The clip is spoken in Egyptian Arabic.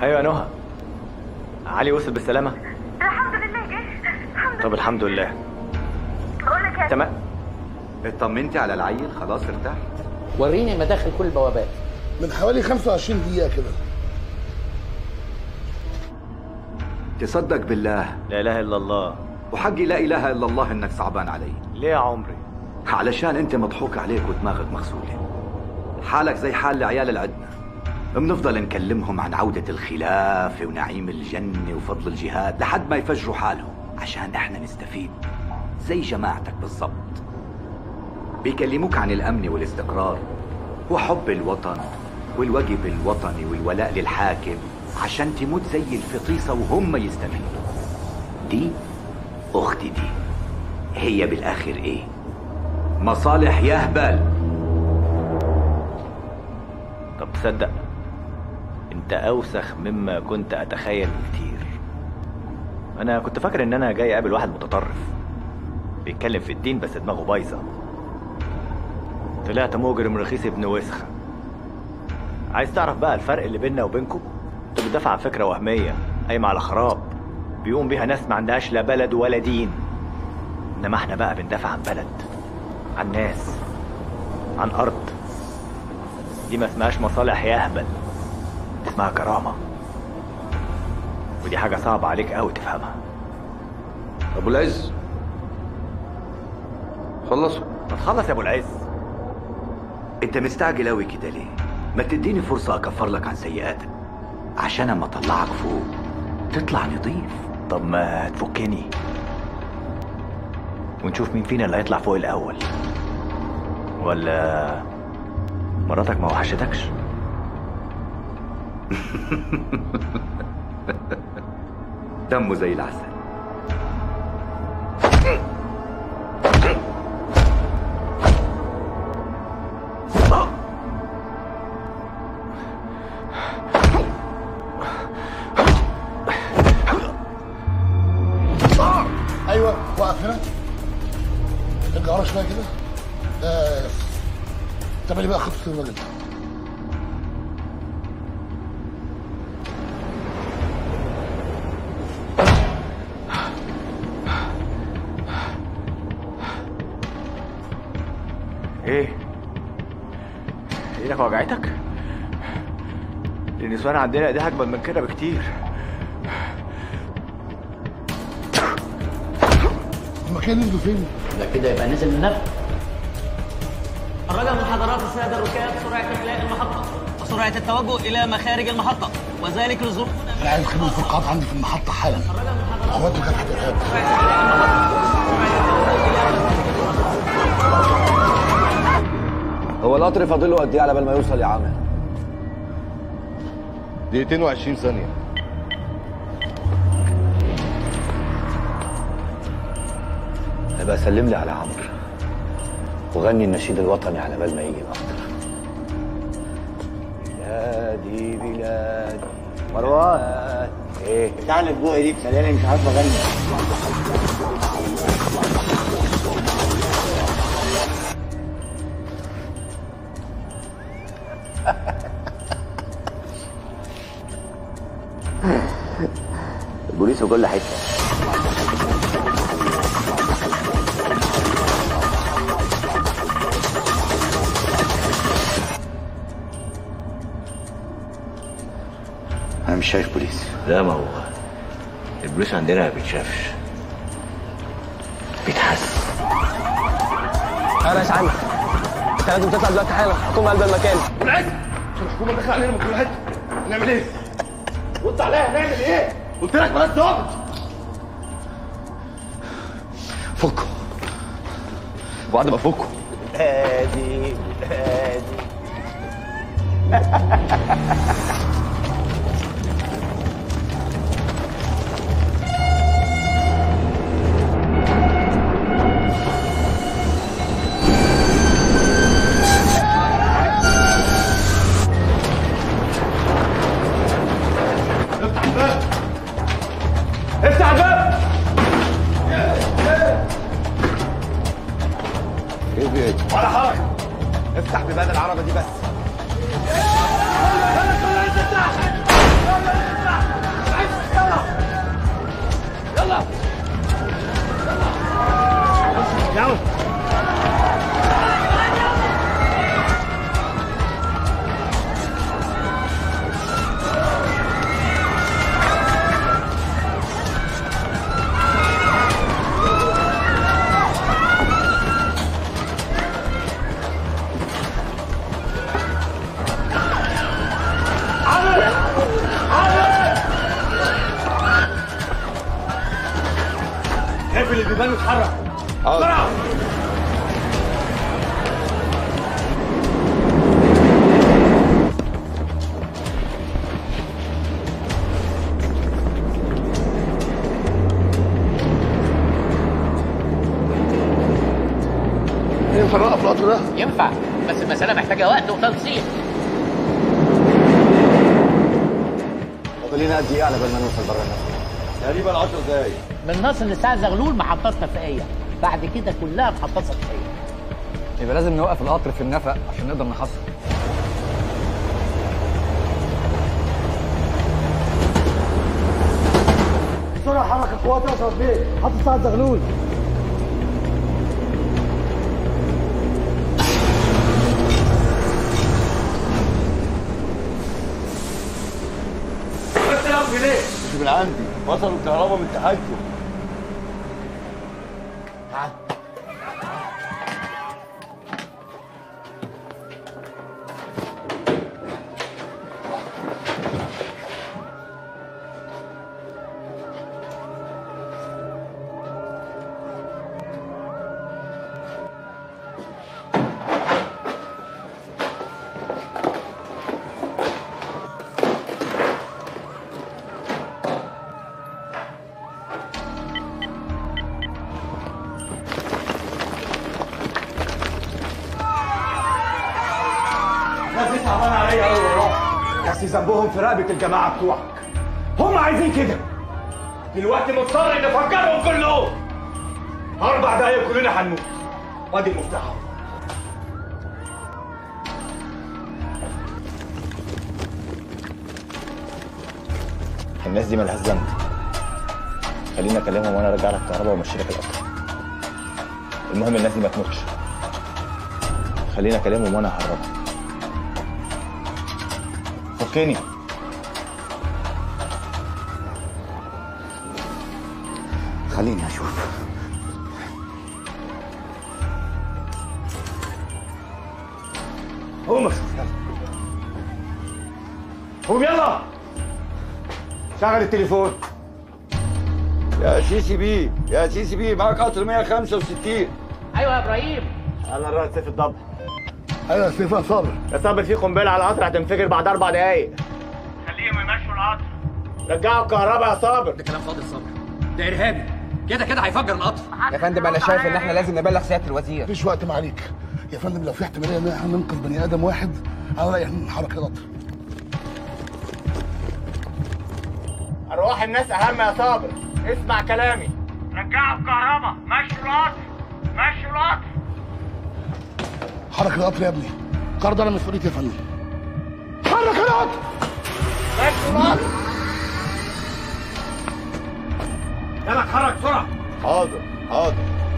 ايوه يا نهى علي وصل بالسلامه الحمد لله جه الحمد طب الحمد لله بقول لك يا تمام اطمنتي على العيل خلاص ارتاح وريني مداخل كل البوابات من حوالي 25 دقيقة كده تصدق بالله لا اله الا الله وحقي لا اله الا الله انك صعبان علي ليه يا عمري علشان انت مضحوك عليك ودماغك مغسوله حالك زي حال العيال اللي عندنا بنفضل نكلمهم عن عودة الخلافة ونعيم الجنة وفضل الجهاد لحد ما يفجروا حالهم عشان احنا نستفيد زي جماعتك بالضبط بيكلموك عن الأمن والاستقرار وحب الوطن والواجب الوطني والولاء للحاكم عشان تموت زي الفطيسة وهم يستفيدوا دي أختي دي هي بالآخر إيه؟ مصالح يهبل طب تصدق انت اوسخ مما كنت اتخيل بكتير انا كنت فاكر ان انا جاي اقابل واحد متطرف بيتكلم في الدين بس دماغه بايظه طلعت مجرم رخيص ابن وسخه عايز تعرف بقى الفرق اللي بيننا وبينكم انت بتدافع عن فكره وهميه قايمه على خراب بيقوم بيها ناس ما عندهاش لا بلد ولا دين انما احنا بقى بندافع عن بلد عن ناس عن ارض دي ما اسمهاش مصالح يهبل اسمها كرامة ودي حاجة صعبة عليك قوي تفهمها ابو العز خلصوا ما تخلص يا ابو العز انت مستعجل اوي كده ليه؟ ما تديني فرصة اكفر لك عن سيئاتك عشان اما اطلعك فوق تطلع نضيف طب ما تفكني ونشوف مين فينا اللي هيطلع فوق الاول ولا مراتك ما وحشتكش دمه زي العسل ايوه وقف هنا ارجع ورا شويه كده بس تعملي بقى خطة الراجل ده ايه ايدك وجعتك النسوان عندنا ايديها اجمل من كده بكتير المكان اللي فين؟ ده كده يبقى نزل من نفسه الرجاء من حضرات السادة الركاب سرعة إملاء المحطة وسرعة التوجه إلى مخارج المحطة وذلك لظروف انا عايز خدمة الفرقات عندي في المحطة حالا اخواته كافحة ارهاب هو القطر فاضل له قد ايه على بال ما يوصل يا عامر دقيقتين و20 ثانية يبقى سلم لي على عمرو وغني النشيد الوطني على بال ما يجي القطر بلادي بلادي مروان ايه تعالى بوقي دي خليني مش عارف اغني البوليس في كل حته انا مش شايف بوليس لا ما هو البوليس عندنا ما بيتشافش بيتحس انا يا عم انت لازم تطلع دلوقتي حالا حكومه قلب المكان الحكومة داخلة علينا من كل حتة نعمل ايه؟ رد عليا هنعمل ايه؟ قلت لك بلاش ضابط فكوا وبعد ما فكوا هادي هادي افتح الباب ايه في ايه ولا حركة افتح بيبان العربة دي بس يلا عبال نتحرك بسرعه ينفع نوقف القطر ده؟ ينفع بس المساله محتاجه وقت وتنسيق فاضل لنا قد ايه على بال ما نوصل بره النفق تقريبا 10 دقايق من ناصر لساعة زغلول محطات نفقيه بعد كده كلها محطات سطحيه يبقى لازم نوقف القطر في النفق عشان نقدر نحصل بسرعه حرك القوات يا اشرف بيه حط ساعه زغلول بس الامر ليه؟ مش من عندي وصلوا الكهرباء من تحته الناس دي صعبانه عليا قوي والله بس ذنبهم في رقبه الجماعه بتوعك هم عايزين كده دلوقتي مضطر ان افجرهم كلهم اربع دقايق كلنا هنموت وادي المفتاح أهو. الناس دي مالهاش ذنب خليني اكلمهم وانا ارجع لك الكهرباء وامشي لك القطر المهم الناس دي ما تموتش خليني اكلمهم وانا ههربهم فكني خليني اشوف قوم اشوف يلا قوم يلا شغل التليفون يا سيسي بيه يا سيسي بيه معاك قطر 165 ايوه يا ابراهيم انا الرئيس سيف الضبط ايوه يا سيف يا صابر يا صابر في قنبله على القطر هتنفجر بعد اربع دقايق خليهم يمشوا القطر رجعوا الكهرباء يا صابر ده كلام فاضي صبر ده ارهابي كده كده هيفجر القطر يا فندم انا شايف ان احنا لازم نبلغ سياده الوزير مفيش وقت معاليك يا فندم لو في احتماليه ان احنا ننقذ بني ادم واحد على رايي احنا نحرك القطر ارواح الناس اهم يا صابر اسمع كلامي رجعوا الكهرباء مشوا القطر مشوا القطر حرك القطر يا ابني القرار ده انا مسؤوليتي يا فندم حرك القطر مشوا القطر يلا اتحرك بسرعه حاضر حاضر